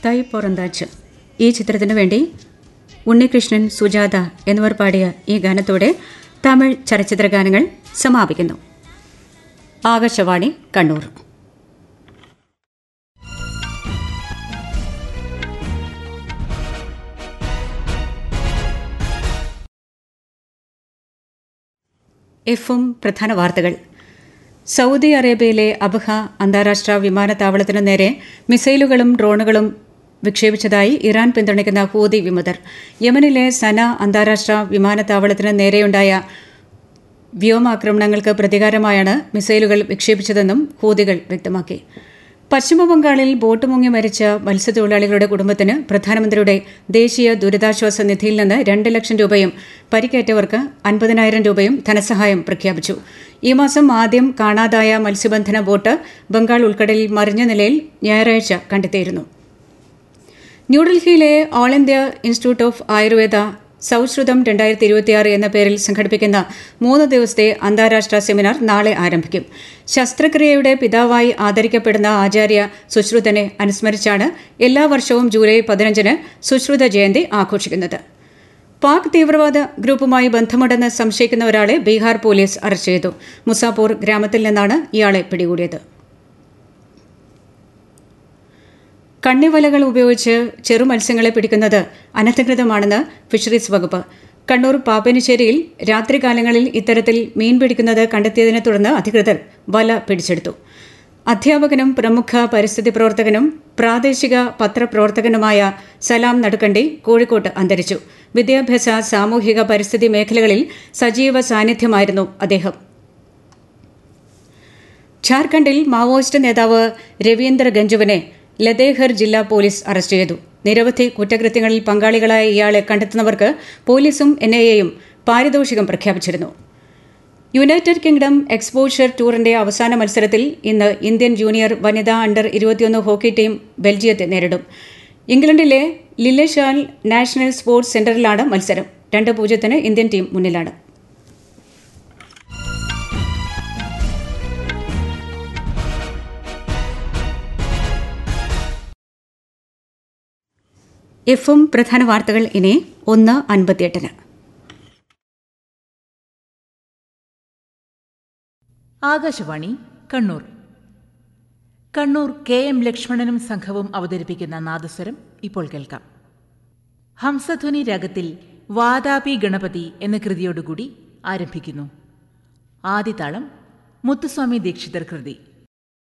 തൈ പൊറന്താച്ച് ഈ ചിത്രത്തിനു വേണ്ടി ഉണ്ണികൃഷ്ണൻ സുജാത എന്നിവർ പാടിയ ഈ ഗാനത്തോടെ തമിഴ് ചലച്ചിത്ര ഗാനങ്ങൾ സമാപിക്കുന്നു ആകാശവാണി കണ്ണൂർ എഫും പ്രധാന വാർത്തകൾ സൗദി അറേബ്യയിലെ അബഹ അന്താരാഷ്ട്ര വിമാനത്താവളത്തിനു നേരെ മിസൈലുകളും ഡ്രോണുകളും വിക്ഷേപിച്ചതായി ഇറാൻ പിന്തുണയ്ക്കുന്ന ഹൂതി വിമതർ യമനിലെ സന അന്താരാഷ്ട്ര വിമാനത്താവളത്തിന് നേരെയുണ്ടായ വ്യോമാക്രമണങ്ങൾക്ക് പ്രതികാരമായാണ് മിസൈലുകൾ വിക്ഷേപിച്ചതെന്നും ഹൂതികൾ വ്യക്തമാക്കി പശ്ചിമബംഗാളിൽ ബോട്ട് മുങ്ങി മരിച്ച മത്സ്യത്തൊഴിലാളികളുടെ കുടുംബത്തിന് പ്രധാനമന്ത്രിയുടെ ദേശീയ ദുരിതാശ്വാസ നിധിയിൽ നിന്ന് രണ്ട് ലക്ഷം രൂപയും പരിക്കേറ്റവർക്ക് അൻപതിനായിരം രൂപയും ധനസഹായം പ്രഖ്യാപിച്ചു ഈ മാസം ആദ്യം കാണാതായ മത്സ്യബന്ധന ബോട്ട് ബംഗാൾ ഉൾക്കടലിൽ മറിഞ്ഞ നിലയിൽ ഞായറാഴ്ച കണ്ടെത്തിയിരുന്നു ന്യൂഡൽഹിയിലെ all India institute of Ayurveda Saushrutam രണ്ടായിരത്തി ഇരുപത്തിയാറ് എന്ന പേരിൽ സംഘടിപ്പിക്കുന്ന മൂന്ന് ദിവസത്തെ അന്താരാഷ്ട്ര സെമിനാർ നാളെ ആരംഭിക്കും ശസ്ത്രക്രിയയുടെ പിതാവായി ആദരിക്കപ്പെടുന്ന ആചാര്യ സുശ്രുതനെ അനുസ്മരിച്ചാണ് എല്ലാ വർഷവും ജൂലൈ പതിനഞ്ചിന് സുശ്രുത ജയന്തി ആഘോഷിക്കുന്നത് പാക് തീവ്രവാദ ഗ്രൂപ്പുമായി ബന്ധമുണ്ടെന്ന് സംശയിക്കുന്ന ഒരാളെ ബീഹാർ പോലീസ് അറസ്റ്റ് ചെയ്തു മുസാപൂർ ഗ്രാമത്തിൽ നിന്നാണ് ഇയാളെ പിടികൂടിയത് കണ്ണിവലകൾ ഉപയോഗിച്ച് ചെറുമത്സ്യങ്ങളെ പിടിക്കുന്നത് അനധികൃതമാണെന്ന് ഫിഷറീസ് വകുപ്പ് കണ്ണൂർ പാപ്പനിശ്ശേരിയിൽ രാത്രികാലങ്ങളിൽ ഇത്തരത്തിൽ മീൻ പിടിക്കുന്നത് കണ്ടെത്തിയതിനെ തുടർന്ന് അധികൃതർ വല പിടിച്ചെടുത്തു അധ്യാപകനും പ്രമുഖ പരിസ്ഥിതി പ്രവർത്തകനും പ്രാദേശിക പത്രപ്രവർത്തകനുമായ സലാം നടുക്കണ്ടി കോഴിക്കോട്ട് അന്തരിച്ചു വിദ്യാഭ്യാസ സാമൂഹിക പരിസ്ഥിതി മേഖലകളിൽ സജീവ സാന്നിധ്യമായിരുന്നു അദ്ദേഹം ഝാർഖണ്ഡിൽ മാവോയിസ്റ്റ് നേതാവ് രവീന്ദ്ര ഗഞ്ജുവിനെ ലദേഹർ ജില്ലാ പോലീസ് അറസ്റ്റ് ചെയ്തു നിരവധി കുറ്റകൃത്യങ്ങളിൽ പങ്കാളികളായ ഇയാളെ കണ്ടെത്തുന്നവർക്ക് പോലീസും എൻഐഎയും പാരിതോഷികം പ്രഖ്യാപിച്ചിരുന്നു യുണൈറ്റഡ് കിങ്ഡം എക്സ്പോഷർ ടൂറിന്റെ അവസാന മത്സരത്തിൽ ഇന്ന് ഇന്ത്യൻ ജൂനിയർ വനിതാ അണ്ടർ ഇരുപത്തിയൊന്ന് ഹോക്കി ടീം ബെൽജിയത്തെ നേരിടും ഇംഗ്ലണ്ടിലെ ലില്ലഷാൽ നാഷണൽ സ്പോർട്സ് സെന്ററിലാണ് മത്സരം രണ്ട് പൂജ്യത്തിന് ഇന്ത്യൻ ടീം മുന്നിലാണ് എഫും പ്രധാന വാർത്തകൾ ഇനി ഒന്ന് അൻപത്തിയെട്ടിന് ആകാശവാണി കണ്ണൂർ കണ്ണൂർ കെ എം ലക്ഷ്മണനും സംഘവും അവതരിപ്പിക്കുന്ന നാദസ്വരം ഇപ്പോൾ കേൾക്കാം ഹംസധ്വനി രാഗത്തിൽ വാതാപി ഗണപതി എന്ന കൃതിയോടുകൂടി ആരംഭിക്കുന്നു ആദിതാളം മുത്തുസ്വാമി ദീക്ഷിതർ കൃതി